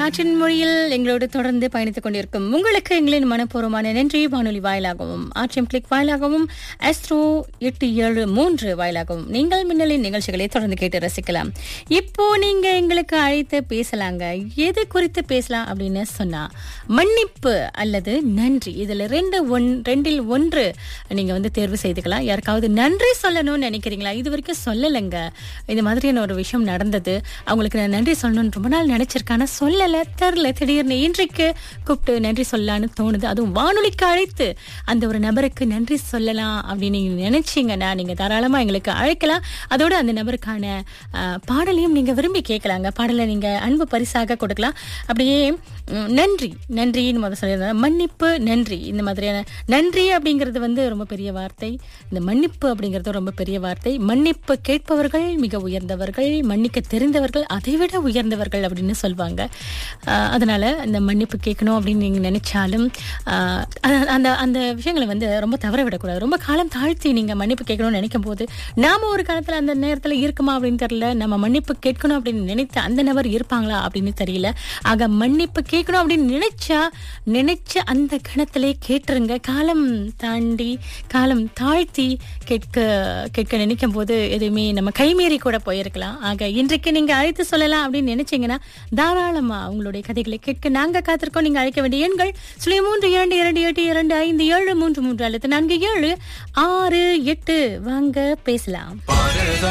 காற்றின் மொழியில் எங்களோடு தொடர்ந்து பயணித்துக் கொண்டிருக்கும் உங்களுக்கு எங்களின் மனப்பூர்வமான நன்றி வானொலி வாயிலாகவும் ஆர்டிஎம் கிளிக் வாயிலாகவும் எஸ்ட்ரோ எட்டு ஏழு மூன்று வாயிலாகவும் நீங்கள் மின்னலின் நிகழ்ச்சிகளை தொடர்ந்து கேட்டு ரசிக்கலாம் இப்போ நீங்க எங்களுக்கு அழைத்து பேசலாங்க எது குறித்து பேசலாம் அப்படின்னு சொன்னா மன்னிப்பு அல்லது நன்றி இதுல ரெண்டு ஒன் ரெண்டில் ஒன்று நீங்க வந்து தேர்வு செய்துக்கலாம் யாருக்காவது நன்றி சொல்லணும்னு நினைக்கிறீங்களா இது வரைக்கும் சொல்லலைங்க இந்த மாதிரியான ஒரு விஷயம் நடந்தது அவங்களுக்கு நான் நன்றி சொல்லணும்னு ரொம்ப நாள் நினைச்சிருக்கான சொல்லல தெரில திடீர்னு இன்றைக்கு கூப்பிட்டு நன்றி சொல்லலான்னு தோணுது அதுவும் வானொலிக்கு அழைத்து அந்த ஒரு நபருக்கு நன்றி சொல்லலாம் அப்படின்னு நீங்க நினைச்சீங்கன்னா நீங்க தாராளமா எங்களுக்கு அழைக்கலாம் அதோட அந்த நபருக்கான அஹ், பாடலையும் நீங்க விரும்பி கேட்கலாங்க பாடலை நீங்க அன்பு பரிசாக கொடுக்கலாம் அப்படியே ம், நன்றி நன்றின்னு முதல் சொல்லியிருந்தேன் மன்னிப்பு நன்றி இந்த மாதிரியான நன்றி அப்படிங்கிறது வந்து ரொம்ப பெரிய வார்த்தை இந்த மன்னிப்பு அப்படிங்கிறது ரொம்ப பெரிய வார்த்தை மன்னிப்பு கேட்பவர்கள் மிக உயர்ந்தவர்கள் மன்னிக்க தெரிந்தவர்கள் அதைவிட உயர்ந்தவர்கள் அப்படின்னு சொல்லுவாங்க ஆஹ் அதனால அந்த மன்னிப்பு கேட்கணும் அப்படின்னு நீங்க நினைச்சாலும் ஆஹ் அந்த- அந்த அந்த விஷயங்களை வந்து ரொம்ப தவற விடக்கூடாது ரொம்ப காலம் தாழ்த்தி நீங்க மன்னிப்பு கேட்கணும்னு நினைக்கும் போது நாம ஒரு காலத்துல அந்த நேரத்துல இருக்குமா அப்படின்னு தெரியல நம்ம மன்னிப்பு கேட்கணும் அப்படின்னு நினைத்த அந்த நபர் இருப்பாங்களா அப்படின்னு தெரியல ஆக மன்னிப்பு கேட்கணும் அப்படின்னு நினைச்சா நினைச்ச அந்த கணத்திலே கேட்டுருங்க காலம் தாண்டி காலம் தாழ்த்தி கேட்க கேட்க நினைக்கும் போது எதுவுமே நம்ம கைமீறி கூட போயிருக்கலாம் ஆக இன்றைக்கு நீங்க அழைத்து சொல்லலாம் அப்படின்னு நினைச்சீங்கன்னா தாராளமா உங்களுடைய கதைகளை கேட்க நாங்க காத்திருக்கோம் நீங்க அழைக்க வேண்டிய எண்கள் சுழி மூன்று இரண்டு இரண்டு எட்டு இரண்டு ஐந்து ஏழு மூன்று மூன்று அல்லது நான்கு ஏழு ஆறு எட்டு வாங்க பேசலாம்